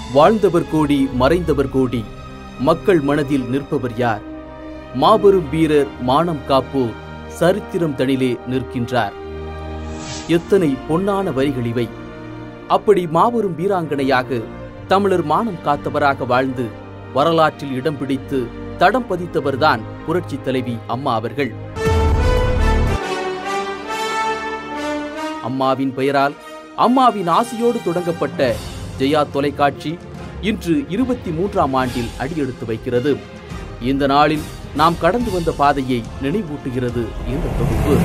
வாழ்ந்தவர் கோடி மறைந்தவர் கோடி மக்கள் மனதில் நிற்பவர் யார் மாபெரும் வீரர் மானம் காப்போர் சரித்திரம் தனிலே நிற்கின்றார் எத்தனை பொன்னான வரிகள் இவை அப்படி மாபெரும் வீராங்கனையாக தமிழர் மானம் காத்தவராக வாழ்ந்து வரலாற்றில் இடம் பிடித்து தடம் பதித்தவர்தான் புரட்சி தலைவி அம்மா அவர்கள் அம்மாவின் பெயரால் அம்மாவின் ஆசையோடு தொடங்கப்பட்ட ஜெயா தொலைக்காட்சி இன்று இருபத்தி மூன்றாம் ஆண்டில் அடியெடுத்து வைக்கிறது இந்த நாளில் நாம் கடந்து வந்த பாதையை நினைவூட்டுகிறது இந்த தொகுப்பு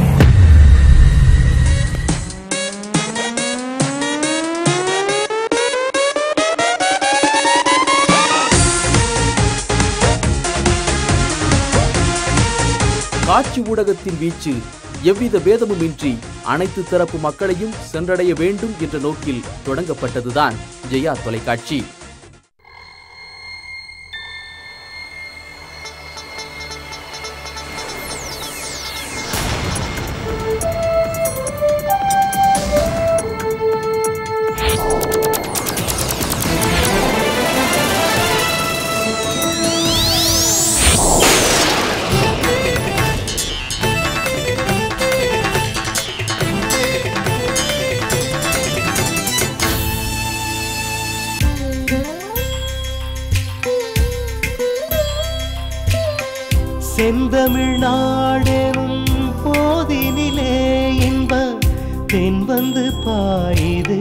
காட்சி ஊடகத்தின் வீச்சு எவ்வித பேதமுமின்றி அனைத்து தரப்பு மக்களையும் சென்றடைய வேண்டும் என்ற நோக்கில் தொடங்கப்பட்டதுதான் ஜெயா தொலைக்காட்சி செந்தமிழ்நாடெனும் போதினிலே இன்ப தென் வந்து பாயுது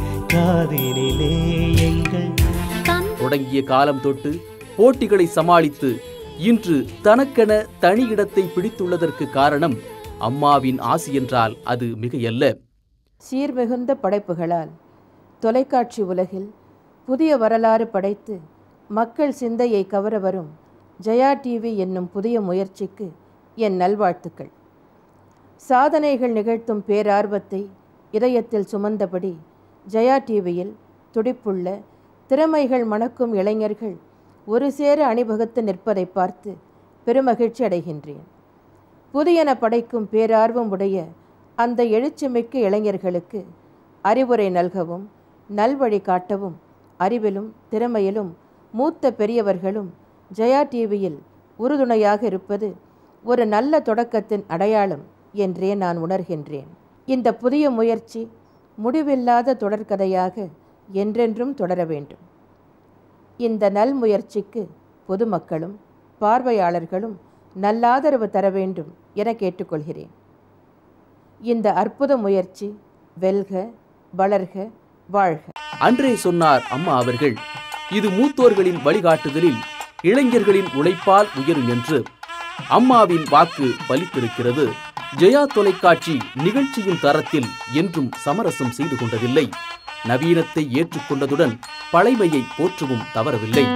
காதினிலே எங்கள் தொடங்கிய காலம் தொட்டு போட்டிகளை சமாளித்து இன்று தனக்கென தனி இடத்தை பிடித்துள்ளதற்கு காரணம் அம்மாவின் ஆசி என்றால் அது மிகையல்ல சீர்மிகுந்த படைப்புகளால் தொலைக்காட்சி உலகில் புதிய வரலாறு படைத்து மக்கள் சிந்தையை கவர வரும் ஜெயா டிவி என்னும் புதிய முயற்சிக்கு என் நல்வாழ்த்துக்கள் சாதனைகள் நிகழ்த்தும் பேரார்வத்தை இதயத்தில் சுமந்தபடி ஜெயா டிவியில் துடிப்புள்ள திறமைகள் மணக்கும் இளைஞர்கள் ஒரு சேர அணிவகுத்து நிற்பதை பார்த்து பெருமகிழ்ச்சி அடைகின்றேன் புதியன படைக்கும் பேரார்வம் உடைய அந்த எழுச்சிமிக்க இளைஞர்களுக்கு அறிவுரை நல்கவும் நல்வழி காட்டவும் அறிவிலும் திறமையிலும் மூத்த பெரியவர்களும் ஜெயா டிவியில் உறுதுணையாக இருப்பது ஒரு நல்ல தொடக்கத்தின் அடையாளம் என்றே நான் உணர்கின்றேன் இந்த புதிய முயற்சி முடிவில்லாத தொடர்கதையாக என்றென்றும் தொடர வேண்டும் இந்த நல் முயற்சிக்கு பொதுமக்களும் பார்வையாளர்களும் நல்லாதரவு தர வேண்டும் என கேட்டுக்கொள்கிறேன் இந்த அற்புத முயற்சி வெல்க வளர்க வாழ்க அன்றே சொன்னார் அம்மா அவர்கள் இது மூத்தோர்களின் வழிகாட்டுதலில் இளைஞர்களின் உழைப்பால் உயரும் என்று அம்மாவின் வாக்கு பலித்திருக்கிறது ஜெயா தொலைக்காட்சி நிகழ்ச்சியின் தரத்தில் என்றும் சமரசம் செய்து கொண்டதில்லை நவீனத்தை ஏற்றுக்கொண்டதுடன் பழைமையை போற்றவும் தவறவில்லை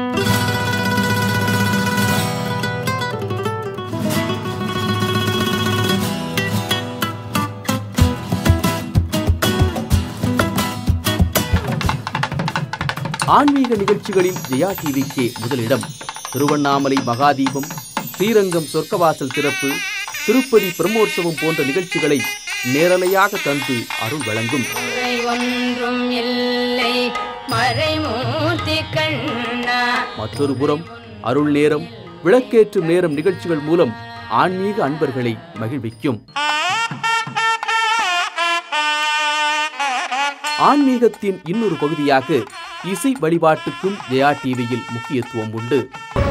ஆன்மீக நிகழ்ச்சிகளில் ஜெயா டிவிக்கே முதலிடம் திருவண்ணாமலை மகாதீபம் ஸ்ரீரங்கம் சொர்க்கவாசல் திறப்பு திருப்பதி பிரம்மோற்சவம் போன்ற நிகழ்ச்சிகளை நேரலையாக தந்து அருள் வழங்கும் குறை ஒன்றும் இல்லை மறைமூர்த்தி கண்ணா மற்றொரு புறம் அருள் நேரம் விளக்கேற்றும் நேரம் நிகழ்ச்சிகள் மூலம் ஆன்மீக அன்பர்களை மகிழ்விக்கும் ஆன்மீகத்தின் இன்னொரு பகுதியாக இசை வழிபாட்டுக்கும் ஜெயா டிவியில் முக்கியத்துவம் உண்டு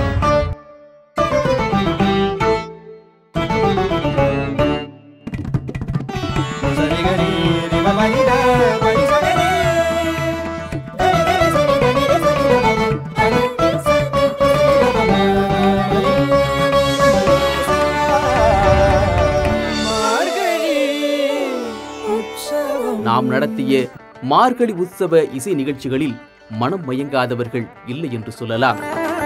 நாம் நடத்திய மார்கழி உற்சவ இசை நிகழ்ச்சிகளில் மனம் மயங்காதவர்கள் இல்லை என்று சொல்லலாம்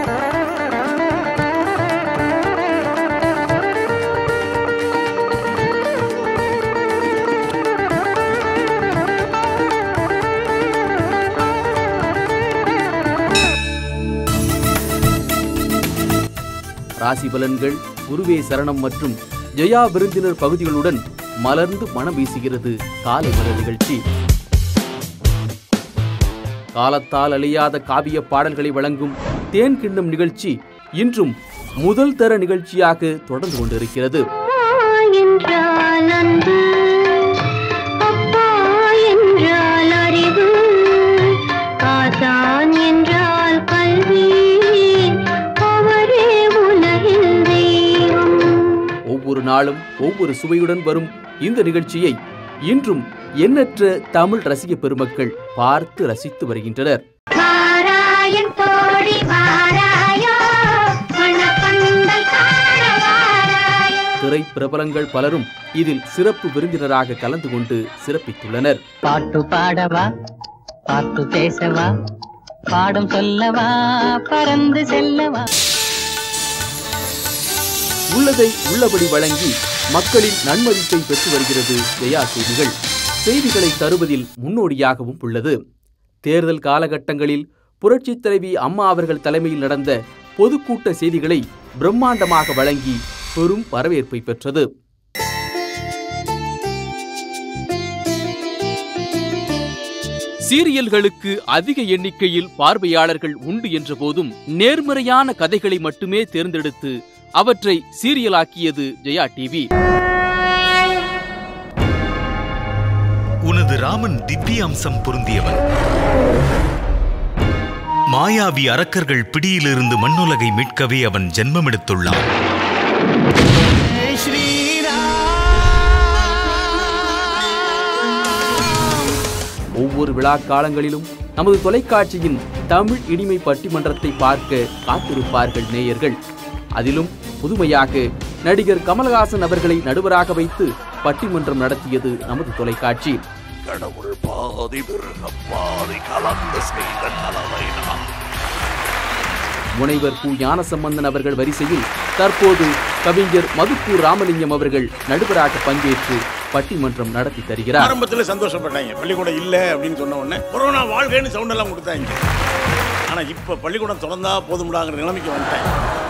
ராசி பலன்கள் குருவே சரணம் மற்றும் ஜெயா விருந்தினர் பகுதிகளுடன் மலர்ந்து மனம் வீசுகிறது காலை மலர் நிகழ்ச்சி காலத்தால் அழியாத காவிய பாடல்களை வழங்கும் தேன் கிண்ணம் நிகழ்ச்சி இன்றும் முதல் தர நிகழ்ச்சியாக தொடர்ந்து கொண்டிருக்கிறது என்றால் அன்பு அப்பா என்றால் அறிவு ஆசான் என்றால் கல்வி அவரே உலகில் தெய்வம் ஒவ்வொரு நாளும் ஒவ்வொரு சுவையுடன் வரும் இந்த நிகழ்ச்சியை இன்றும் எண்ணற்ற தமிழ் ரசிக பெருமக்கள் பார்த்து ரசித்து வருகின்றனர் வாராயன் தோழி வாராயோ மணப்பந்தல் காண வாராயோ திரை பிரபலங்கள் பலரும் இதில் சிறப்பு விருந்தினராக கலந்து கொண்டு சிறப்பித்துள்ளனர் பாட்டு பாடவா பாட்டு பேசவா பாடம் சொல்லவா பறந்து செல்லவா உள்ளதை உள்ளபடி வழங்கி மக்களின் நன்மதிப்பை பெற்று வருகிறது ஜெயா செய்திகள் செய்திகளை தருவதில் முன்னோடியாகவும் உள்ளது தேர்தல் காலகட்டங்களில் புரட்சித் தலைவி அம்மா அவர்கள் தலைமையில் நடந்த பொதுக்கூட்ட செய்திகளை பிரம்மாண்டமாக வழங்கி பெரும் வரவேற்பை பெற்றது சீரியல்களுக்கு அதிக எண்ணிக்கையில் பார்வையாளர்கள் உண்டு என்ற போதும் நேர்மறையான கதைகளை மட்டுமே தேர்ந்தெடுத்து அவற்றை சீரியலாக்கியது ஜெயா டிவி உனது ராமன் திவ்ய அம்சம் பொருந்தியவன் மாயாவி அரக்கர்கள் பிடியிலிருந்து மண்ணுலகை மீட்கவே அவன் ஜென்மமெடுத்துள்ளான் ஒவ்வொரு விழா காலங்களிலும் நமது தொலைக்காட்சியின் தமிழ் இனிமை பட்டிமன்றத்தை பார்க்க காத்திருப்பார்கள் நேயர்கள் அதிலும் புதுமையாக நடிகர் கமலஹாசன் அவர்களை நடுவராக வைத்து பட்டிமன்றம் நடத்தியது நமது தொலைக்காட்சி முனைவர் கு ஞானசம்பந்தன் அவர்கள் வரிசையில் தற்போது கவிஞர் மதுக்கூர் ராமலிங்கம் அவர்கள் நடுவராக பங்கேற்று பட்டிமன்றம் நடத்தி தருகிறார் ஆரம்பத்தில் சந்தோஷப்பட்டாங்க பள்ளிக்கூடம் இல்லை அப்படின்னு சொன்ன உடனே கொரோனா வாழ்க்கைன்னு சவுண்ட் எல்லாம் கொடுத்தாங்க ஆனா இப்ப பள்ளிக்கூடம் திறந்தா போதும்டாங்கிற நிலைமைக்கு வந்துட்டேன்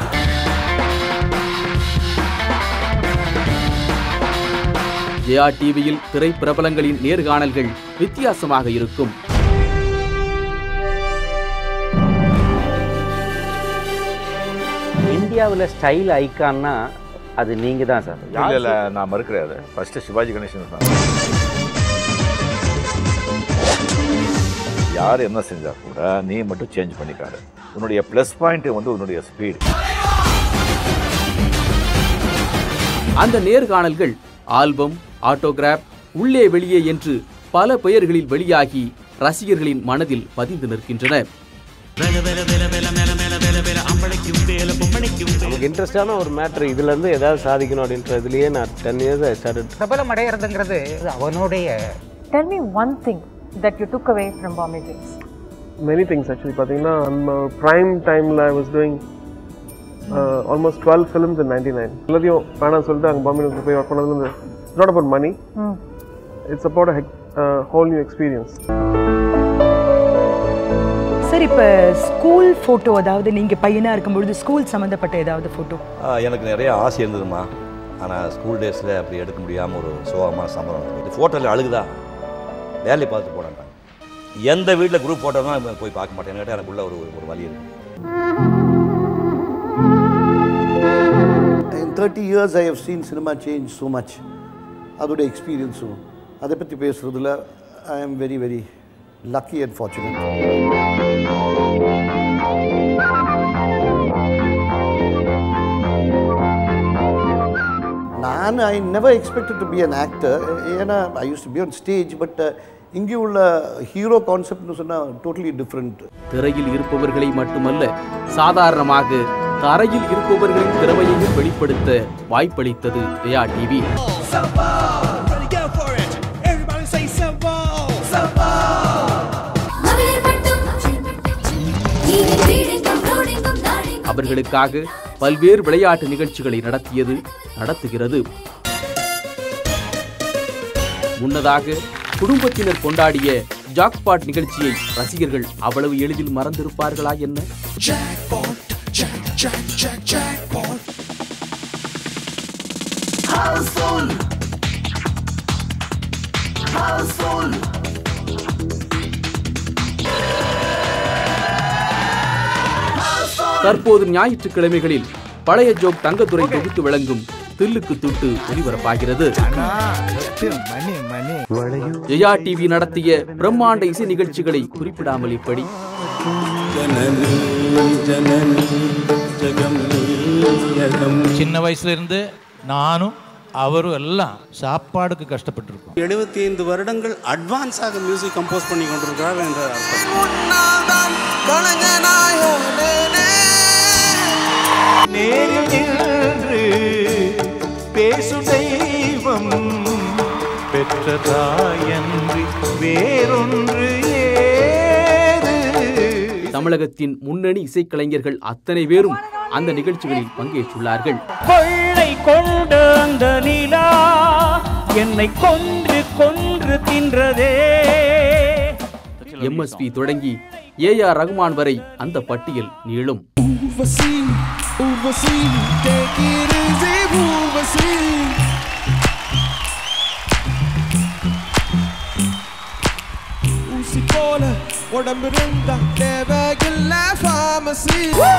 ஜெயா டிவியில் திரை பிரபலங்களின் நேர்காணல்கள் வித்தியாசமாக இருக்கும் இந்தியாவில் ஸ்டைல் ஐக்கான்னா அது நீங்கள் தான் சார் இல்ல இல்ல நான் மறுக்கிறேன் அதை ஃபர்ஸ்ட் சிவாஜி கணேசன் தான் யார் என்ன செஞ்சா கூட நீ மட்டும் சேஞ்ச் பண்ணிக்காரு உன்னுடைய ப்ளஸ் பாயிண்ட் வந்து உன்னுடைய ஸ்பீடு அந்த நேர்காணல்கள் ஆல்பம் ஆட்டோகிராப் உள்ளே வெளியே என்று பல பெயர்களில் வெளியாகி ரசிகர்களின் மனதில் பதிந்து நிற்கின்றன நமக்கு இன்ட்ரெஸ்டான ஒரு மேட்ரு இதுலேருந்து ஏதாவது சாதிக்கணும் அப்படின்ற இதுலேயே நான் டென் இயர்ஸ் ஐ ஸ்டார்டட் பிரபலம் அடையிறதுங்கிறது அவனுடைய Tell me one thing that you took away from Bombay Jays. Many things actually பார்த்தீங்கன்னா நம்ம ப்ரைம் டைமில் I was doing almost twelve films in ninety nine எல்லாத்தையும் வேணாம் சொல்லிட்டு அங்கே பாம்பே நியூஸில் போய் ஒர்க் பண்ணதுலேருந்து it's not about money Hmm. It's about whole new experience sir இப்போ ஸ்கூல் ஃபோட்டோ அதாவது நீங்கள் பையனாக இருக்கும்பொழுது ஸ்கூல் சம்மந்தப்பட்ட ஏதாவது ஃபோட்டோ எனக்கு நிறைய ஆசை இருந்ததுமா ஆனால் ஸ்கூல் டேஸில் அப்படி எடுக்க முடியாமல் ஒரு சோகமான சம்பவம் இருந்தது ஃபோட்டோவில் அழுகுதா வேலையை பார்த்து போனாங்க எந்த வீட்டில் குரூப் ஃபோட்டோ தான் போய் பார்க்க மாட்டேன் என்கிட்ட எனக்குள்ள ஒரு ஒரு வழி இருக்கு in thirty years I have seen cinema change so much அதோடைய எக்ஸ்பீரியன்ஸும் அதை பற்றி பேசுகிறதுல I am very very lucky and fortunate நான் I never expected to be an actor ஏன்னா I use to be on stage but இங்கே உள்ள hero கான்செப்ட்னு சொன்னால் டோட்டலி டிஃப்ரெண்ட் திரையில் இருப்பவர்களை மட்டுமல்ல சாதாரணமாக தரையில் இருப்பவர்களின் திறமையையும் வெளிப்படுத்த வாய்ப்பளித்தது ஜெயா டிவி அவர்களுக்காக பல்வேறு விளையாட்டு நிகழ்ச்சிகளை நடத்தியது நடத்துகிறது முன்னதாக குடும்பத்தினர் கொண்டாடிய ஜாக்பாட் நிகழ்ச்சியை ரசிகர்கள் அவ்வளவு எளிதில் மறந்திருப்பார்களா என்ன தற்போது ஞாயிற்றுக்கிழமைகளில் பழைய ஜோக் தங்கத்துறை தொகுத்து வழங்கும் தில்லுக்கு துட்டு ஒளிபரப்பாகிறது ஜெயா டிவி நடத்திய பிரம்மாண்ட இசை நிகழ்ச்சிகளை குறிப்பிடாமல் இப்படி சின்ன வயசுல இருந்து நானும் அவரும் எல்லாம் சாப்பாடுக்கு கஷ்டப்பட்டிருக்கோம் எழுபத்தி ஐந்து வருடங்கள் அட்வான்ஸாக மியூசிக் கம்போஸ் பண்ணி கொண்டிருக்கிறார் என்ற அர்த்தம் நேரில் நின்று பேசும் தெய்வம் பெற்ற தாயன்றி வேறொன்று ஏது தமிழகத்தின் முன்னணி இசைக்கலைஞர்கள் அத்தனை பேரும் அந்த நிகழ்ச்சிகளில் பங்கேற்றுள்ளார்கள் கொள்ளை கொண்ட அந்த நிலா என்னை கொன்று கொன்று தின்றதே எம்எஸ்பி தொடங்கி ஏ ஆர் ரகுமான் வரை அந்த பட்டியல் நீளும் Urvashi Urvashi take it easy Urvashi ஊசி போல உடம்பு இருந்தா தேவையில்ல pharmacy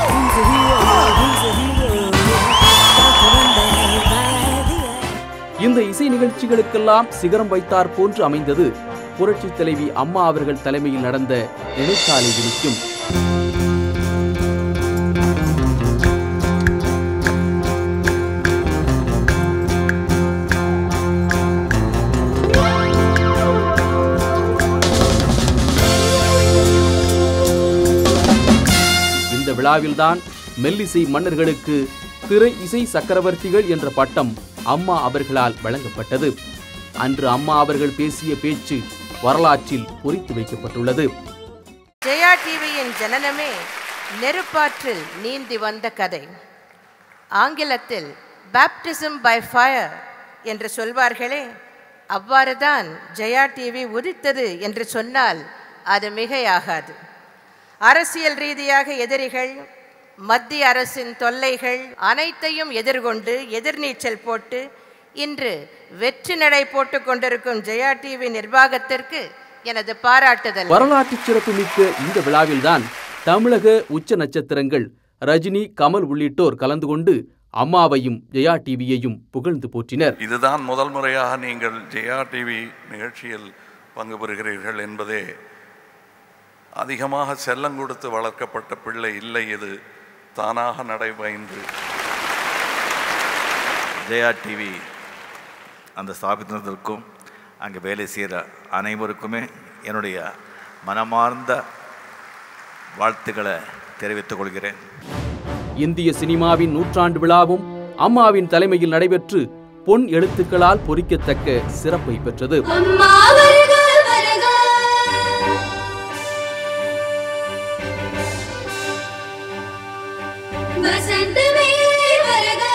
இந்த இசை நிகழ்ச்சிகளுக்கெல்லாம் சிகரம் வைத்தார் போன்று அமைந்தது புரட்சி தலைவி அம்மா அவர்கள் தலைமையில் நடந்த நினைத்தாலை விழிக்கும் இந்த விழாவில்தான் மெல்லிசை மன்னர்களுக்கு திரை இசை சக்கரவர்த்திகள் என்ற பட்டம் அம்மா அவர்களால் வழங்கப்பட்டது அன்று அம்மா அவர்கள் பேசிய பேச்சு வரலாற்றில் பொறித்து வைக்கப்பட்டுள்ளது ஜெயா டிவியின் ஜனனமே நெருப்பாற்றில் நீந்தி வந்த கதை ஆங்கிலத்தில் பேப்டிசம் பை ஃபயர் என்று சொல்வார்களே அவ்வாறுதான் ஜெயா டிவி உதித்தது என்று சொன்னால் அது மிகையாகாது அரசியல் ரீதியாக எதிரிகள் மத்திய அரசின் தொல்லைகள் அனைத்தையும் எதிர்கொண்டு எதிர்நீச்சல் போட்டு இன்று வெற்றி நடை போட்டுக் கொண்டிருக்கும் ஜெயா டிவி நிர்வாகத்திற்கு எனது பாராட்டுதல் வரலாற்று சிறப்புமிக்க இந்த விழாவில்தான் தமிழக உச்ச நட்சத்திரங்கள் ரஜினி கமல் உள்ளிட்டோர் கலந்து கொண்டு அம்மாவையும் ஜெயா டிவியையும் புகழ்ந்து போற்றினர் இதுதான் முதல் முறையாக நீங்கள் ஜெயா டிவி நிகழ்ச்சியில் பங்கு பெறுகிறீர்கள் என்பதே அதிகமாக செல்லம் கொடுத்து வளர்க்கப்பட்ட பிள்ளை இல்லை இது தானாக நடைபயின்று ஜெயா டிவி அந்த ஸ்தாபித்ததற்கும் அங்கே வேலை செய்கிற அனைவருக்குமே என்னுடைய மனமார்ந்த வாழ்த்துக்களை தெரிவித்துக் கொள்கிறேன் இந்திய சினிமாவின் நூற்றாண்டு விழாவும் அம்மாவின் தலைமையில் நடைபெற்று பொன் எழுத்துக்களால் பொறிக்கத்தக்க சிறப்பை பெற்றது அம்மா வருக வருக வசந்தமே வருக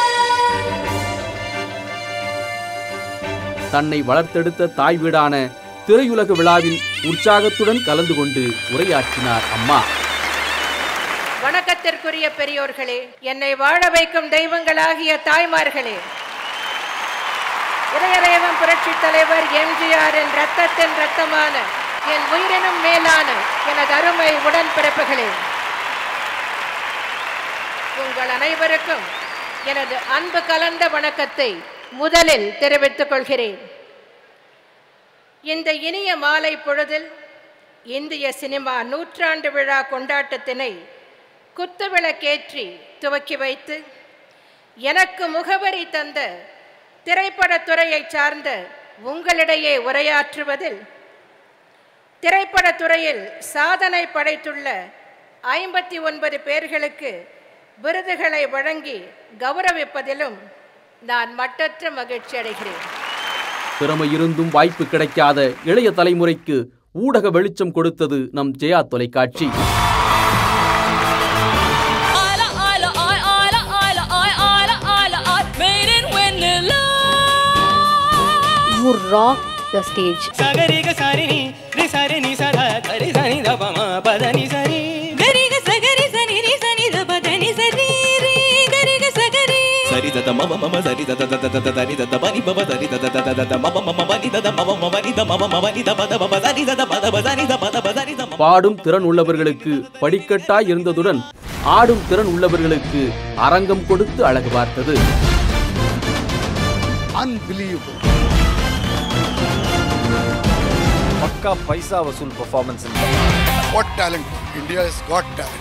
தன்னை வளர்த்தெடுத்த தாய் வீடான திரையுலக விழாவில் உற்சாகத்துடன் கலந்து கொண்டு உரையாற்றினார் அம்மா வணக்கத்திற்குரிய பெரியோர்களே என்னை வாழ வைக்கும் தெய்வங்களாகிய தாய்மார்களே இதயதேவம் புரட்சி தலைவர் எம்ஜிஆரின் ரத்தத்தின் ரத்தமான என் உயிரினும் மேலான எனது அருமை உடன்பிறப்புகளே உங்கள் அனைவருக்கும் எனது அன்பு கலந்த வணக்கத்தை முதலில் தெரிவித்துக் கொள்கிறேன் இந்த இனிய மாலை பொழுதில் இந்திய சினிமா நூற்றாண்டு விழா கொண்டாட்டத்தினை குத்துவிளக்கேற்றி துவக்கி வைத்து எனக்கு முகவரி தந்த திரைப்படத்துறையைச் சார்ந்த உங்களிடையே உரையாற்றுவதில் திரைப்படத்துறையில் சாதனை படைத்துள்ள ஐம்பத்தி ஒன்பது பேர்களுக்கு விருதுகளை வழங்கி கௌரவிப்பதிலும் நான் மட்டற்ற மகிழ்ச்சி அடைகிறேன் திறமை இருந்தும் வாய்ப்பு கிடைக்காத இளைய தலைமுறைக்கு ஊடக வெளிச்சம் கொடுத்தது நம் ஜெயா தொலைக்காட்சி You rock the stage. సగరిగ సరిని రి సరిని సద కరి సని దప మ పదని సరి గరిగ సగరి సని రి సని ద పదని సరి రి గరిగ సగరి సరి த மம மம சரி த த த த த தரி த த பரி பப சரி த த த த த த மம மம மரி த த மம மம மரி த மம மம மரி த பத பப சரி த த பத ப சரி த பத ப சரி த மம பாடும் திறன் உள்ளவர்களுக்கு படிக்கட்டாய் இருந்ததுடன் ஆடும் திறன் உள்ளவர்களுக்கு அரங்கம் கொடுத்து அழகு பார்த்தது unbelievable. पक्का पैसा वसूल performance What talent! India has got talent.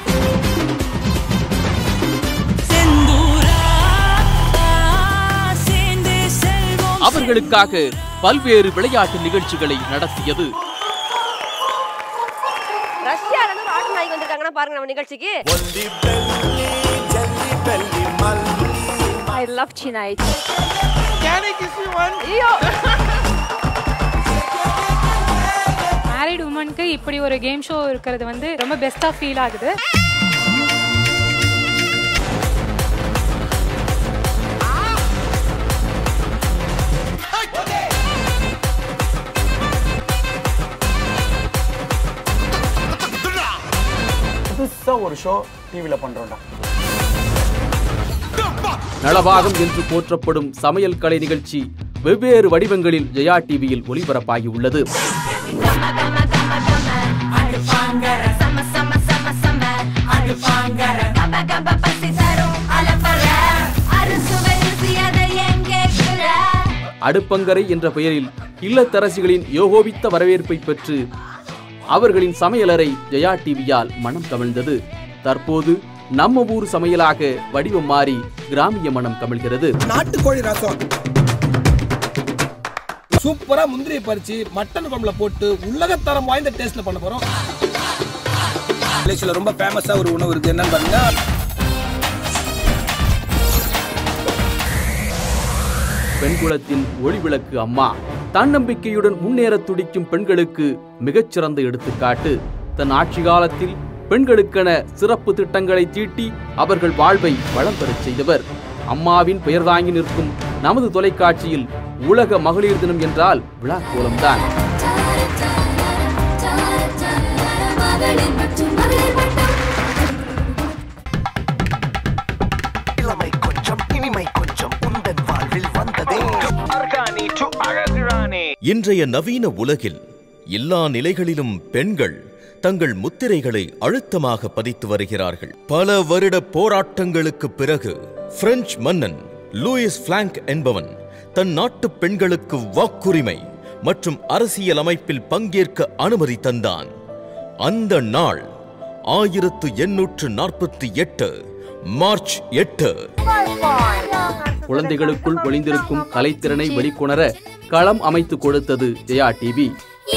அவர்களுக்காக பல்வேறு விளையாட்டு நிகழ்ச்சிகளை நடத்தியது ரஷ்யால இருந்து ஒரு ஆட்டு நாய்க்கு வந்திருக்காங்கன்னா பாருங்க நம்ம நிகழ்ச்சிக்கு I love Chinite. Can I kiss you one? ஐயோ மேரிட் உமனுக்கு இப்படி ஒரு கேம் ஷோ இருக்கிறது வந்து ரொம்ப பெஸ்ட்டாக ஃபீல் ஆகுது புதுசா ஒரு ஷோ டிவியில் பண்றோம்டா நலபாகம் என்று போற்றப்படும் சமையல் கலை நிகழ்ச்சி வெவ்வேறு வடிவங்களில் ஜெயா டிவியில் ஒளிபரப்பாகி உள்ளது அடுப்பங்கரை என்ற பெயரில் இல்லத்தரசிகளின் யோகோபித்த வரவேற்பை பெற்று அவர்களின் சமையலறை ஜெயா டிவியால் மனம் கவிழ்ந்தது தற்போது நம்ம ஊர் சமையலாக வடிவம் மாறி கிராமிய மனம் கமிழ்கிறது நாட்டுக்கோழி ரசம் சூப்பரா முந்திரியை பறிச்சு மட்டன் குழம்புல போட்டு உலகத்தரம் வாய்ந்த டேஸ்ட்ல பண்ண போறோம் மலேசியால ரொம்ப ஃபேமஸா ஒரு உணவு இருக்கு என்னன்னு பாருங்க பெண்குலத்தின் ஒளிவிளக்கு அம்மா தன்னம்பிக்கையுடன் முன்னேறத் துடிக்கும் பெண்களுக்கு மிகச்சிறந்த எடுத்துக்காட்டு தன் ஆட்சி காலத்தில் பெண்களுக்கென சிறப்பு திட்டங்களை தீட்டி அவர்கள் வாழ்வை வளம் பெறச் செய்தவர் அம்மாவின் பெயர் தாங்கி நிற்கும் நமது தொலைக்காட்சியில் உலக மகளிர் தினம் என்றால் விழா கோலம்தான் இளமை கொஞ்சம் இனிமை கொஞ்சம் உந்தன் வாழ்வில் வந்ததே அர்கானி டு அழகுரானே இன்றைய நவீன உலகில் எல்லா நிலைகளிலும் பெண்கள் தங்கள் முத்திரைகளை அழுத்தமாக பதித்து வருகிறார்கள் பல வருட போராட்டங்களுக்கு பிறகு பிரெஞ்சு மன்னன் லூயிஸ் பிளாங்க் என்பவன் தன் நாட்டு பெண்களுக்கு வாக்குரிமை மற்றும் அரசியல் அமைப்பில் பங்கேற்க அனுமதி தந்தான் அந்த நாள் ஆயிரத்து எண்ணூற்று நாற்பத்தி எட்டு மார்ச் எட்டு குழந்தைகளுக்குள் ஒளிந்திருக்கும் கலைத்திறனை வெளிக்கொணர களம் அமைத்து கொடுத்தது ஜெயா டிவி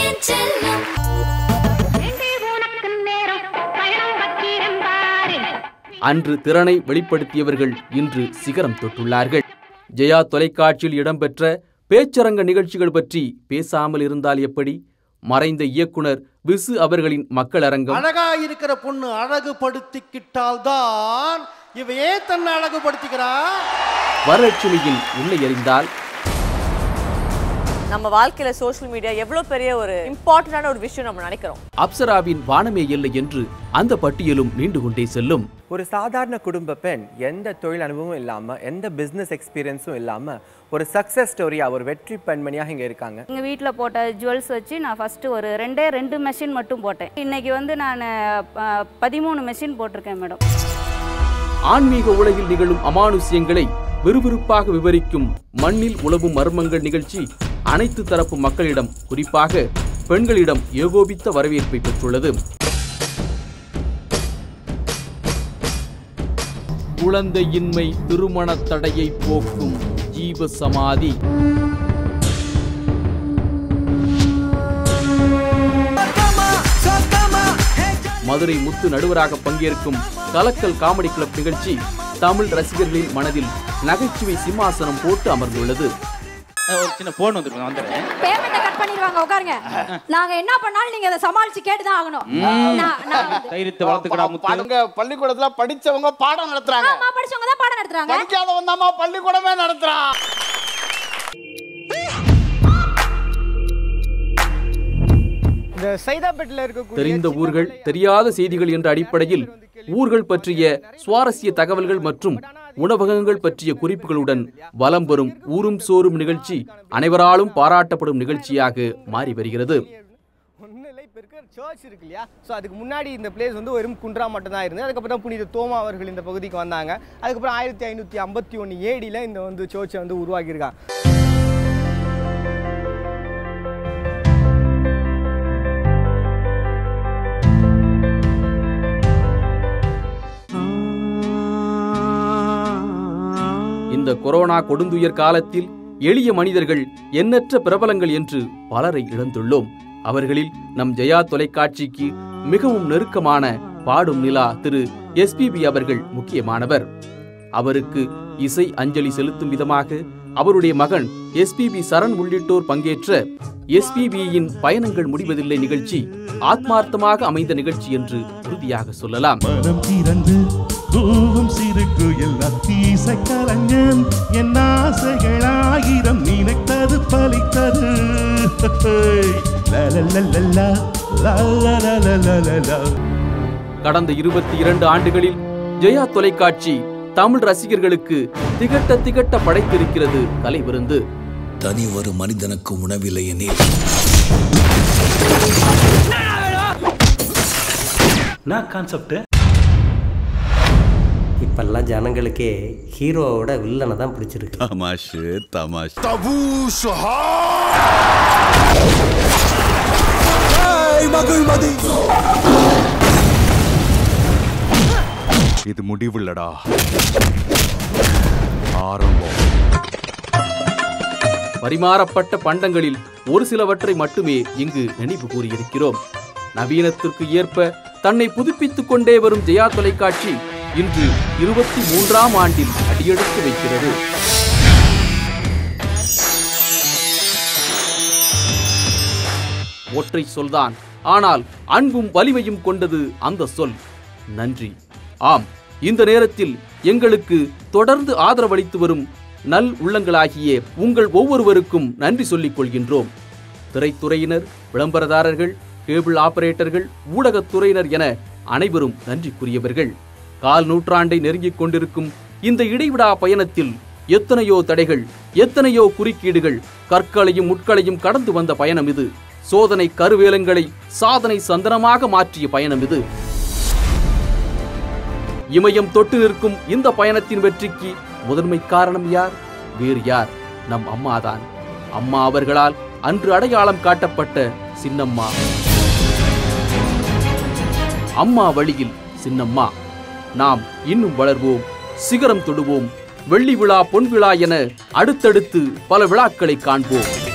அன்று திறனை வெளிப்படுத்தியவர்கள் இன்று சிகரம் தொட்டுள்ளார்கள் ஜெயா தொலைக்காட்சியில் இடம்பெற்ற பேச்சரங்க நிகழ்ச்சிகள் பற்றி பேசாமல் இருந்தால் எப்படி மறைந்த இயக்குனர் விசு அவர்களின் மக்கள் அரங்கம் அழகா இருக்கிற பொண்ணு அழகுபடுத்திக்கிட்டால் தான் இவ ஏன் தன்னை அழகுபடுத்திக்கிறா வரலட்சுமியின் உன்னை அறிந்தால் நம்ம வாழ்க்கையில சோஷியல் மீடியா எவ்வளவு பெரிய ஒரு இம்பார்ட்டன்டான ஒரு விஷயம் நம்ம நினைக்கிறோம் அப்சராவின் வானமே இல்லை என்று அந்த பட்டியலும் நீண்டு கொண்டே செல்லும் ஒரு சாதாரண குடும்ப பெண் எந்த தொழில் அனுபவமும் இல்லாமல் எந்த பிஸ்னஸ் எக்ஸ்பீரியன்ஸும் இல்லாமல் ஒரு சக்ஸஸ் ஸ்டோரியாக ஒரு வெற்றி பெண்மணியாக இங்கே இருக்காங்க எங்கள் வீட்டில் போட்ட ஜுவல்ஸ் வச்சு நான் ஃபஸ்ட்டு ஒரு ரெண்டே ரெண்டு மெஷின் மட்டும் போட்டேன் இன்னைக்கு வந்து நான் பதிமூணு மெஷின் போட்டிருக்கேன் மேடம் ஆன்மீக உலகில் நிகழும் அமானுஷ்யங்களை விறுவிறுப்பாக விவரிக்கும் மண்ணில் உழவும் மர்மங்கள் நிகழ்ச்சி அனைத்து தரப்பு மக்களிடம் குறிப்பாக பெண்களிடம் ஏகோபித்த வரவேற்பை பெற்றுள்ளது குழந்தையின்மை திருமண தடையை போக்கும் ஜீவ சமாதி மதுரை முத்து நடுவராக பங்கேற்கும் கலக்கல் காமெடி கிளப் நிகழ்ச்சி தமிழ் ரசிகர்களின் மனதில் நகைச்சுவை சிம்மாசனம் போட்டு அமர்ந்துள்ளது ஒரு சின்ன போன் வந்துருக்கு நான் வந்துடுறேன் பேமெண்ட்டை கட் பண்ணிடுவாங்க உட்காருங்க நாங்க என்ன பண்ணாலும் நீங்க அதை சமாளிச்சு கேட்டு தான் ஆகணும் நான்- நான் வந்து- தைரியத்தை வளர்த்துக்கடா முத்து பாருங்க பள்ளிக்கூடத்துல படிச்சவங்க பாடம் நடத்துறாங்க ஆமா படிச்சவங்க தான் பாடம் நடத்துறாங்க படிக்காதவன் தாம்மா பள்ளிக்கூடமே நடத்துறான் இந்த சைதாப்பேட்டில் இருக்கக்கூடிய தெரிந்த ஊர்கள் தெரியாத செய்திகள் என்ற அடிப்படையில் ஊர்கள் பற்றிய சுவாரஸ்ய தகவல்கள் மற்றும் உணவகங்கள் பற்றிய குறிப்புகளுடன் வலம் வரும் ஊரும் சோறும் நிகழ்ச்சி அனைவராலும் பாராட்டப்படும் நிகழ்ச்சியாக மாறி வருகிறது ஒன்றும் இல்லை இப்போ இருக்கிற சர்ச் இருக்கு இல்லையா ஸோ அதுக்கு முன்னாடி இந்த பிளேஸ் வந்து வெறும் குன்றா மட்டும் தான் இருந்தது அதுக்கப்புறம் தான் புனித தோமா அவர்கள் இந்த பகுதிக்கு வந்தாங்க அதுக்கப்புறம் ஆயிரத்தி ஐநூற்றி ஐம்பத்தி ஒன்று ஏடியில் இந்த வந்து சர்ச்சை வந்து உருவாக்கியிருக்காங்க இந்த கொரோனா கொடுந்துயர் காலத்தில் எளிய மனிதர்கள் எண்ணற்ற பிரபலங்கள் என்று பலரை இழந்துள்ளோம் அவர்களில் நம் ஜெயா தொலைக்காட்சிக்கு மிகவும் நெருக்கமான பாடும் நிலா திரு எஸ்பிபி அவர்கள் முக்கியமானவர் அவருக்கு இசை அஞ்சலி செலுத்தும் விதமாக அவருடைய மகன் எஸ்பிபி சரண் உள்ளிட்டோர் பங்கேற்ற எஸ்பிபியின் பயணங்கள் முடிவதில்லை நிகழ்ச்சி ஆத்மார்த்தமாக அமைந்த நிகழ்ச்சி என்று உறுதியாக சொல்லலாம் மனம் திறந்து கூவும் சிறு குயில் அத்தீச கலைஞன் என் ஆசைகள் ஆயிரம் நினைத்தது பலித்தது லலலலலா, லலலலலலலா. கடந்த இருபத்தி இரண்டு ஆண்டுகளில் ஜெயா தொலைக்காட்சி தமிழ் ரசிகர்களுக்கு திகட்ட திகட்ட படைத்திருக்கிறது கலை விருந்து தனி ஒரு மனிதனுக்கு உணவில்லை எனில் என்ன கான்செப்ட் இப்பெல்லாம் ஜனங்களுக்கே ஹீரோவோட வில்லனை தான் பிடிச்சிருக்கு தமாஷு தமாஷ் மகிழ்மதி இது முடிவில்லடா ஆரம்பம் பரிமாறப்பட்ட பண்டங்களில் ஒரு சிலவற்றை மட்டுமே இங்கு நினைவு கூறியிருக்கிறோம் நவீனத்திற்கு ஏற்ப தன்னை புதுப்பித்துக் கொண்டே வரும் ஜெயா தொலைக்காட்சி இன்று இருபத்தி மூன்றாம் ஆண்டில் அடியெடுத்து வைக்கிறது ஒற்றை சொல்தான் ஆனால் அன்பும் வலிமையும் கொண்டது அந்த சொல் நன்றி ஆம் இந்த நேரத்தில் எங்களுக்கு தொடர்ந்து ஆதரவளித்து வரும் நல் உள்ளங்களாகிய உங்கள் ஒவ்வொருவருக்கும் நன்றி சொல்லிக் கொள்கின்றோம் திரைத்துறையினர் விளம்பரதாரர்கள் கேபிள் ஆபரேட்டர்கள் ஊடகத்துறையினர் என அனைவரும் நன்றிக்குரியவர்கள் கால் நூற்றாண்டை நெருங்கிக் கொண்டிருக்கும் இந்த இடைவிடா பயணத்தில் எத்தனையோ தடைகள் எத்தனையோ குறுக்கீடுகள் கற்களையும் முட்களையும் கடந்து வந்த பயணம் இது சோதனை கருவேலங்களை சாதனை சந்தனமாக மாற்றிய பயணம் இது இமயம் தொட்டு நிற்கும் இந்த பயணத்தின் வெற்றிக்கு முதன்மை காரணம் யார் வேறு யார் நம் அம்மாதான் அம்மா அவர்களால் அன்று அடையாளம் காட்டப்பட்ட சின்னம்மா அம்மா வழியில் சின்னம்மா நாம் இன்னும் வளர்வோம் சிகரம் தொடுவோம் வெள்ளி விழா பொன் விழா என அடுத்தடுத்து பல விழாக்களை காண்போம்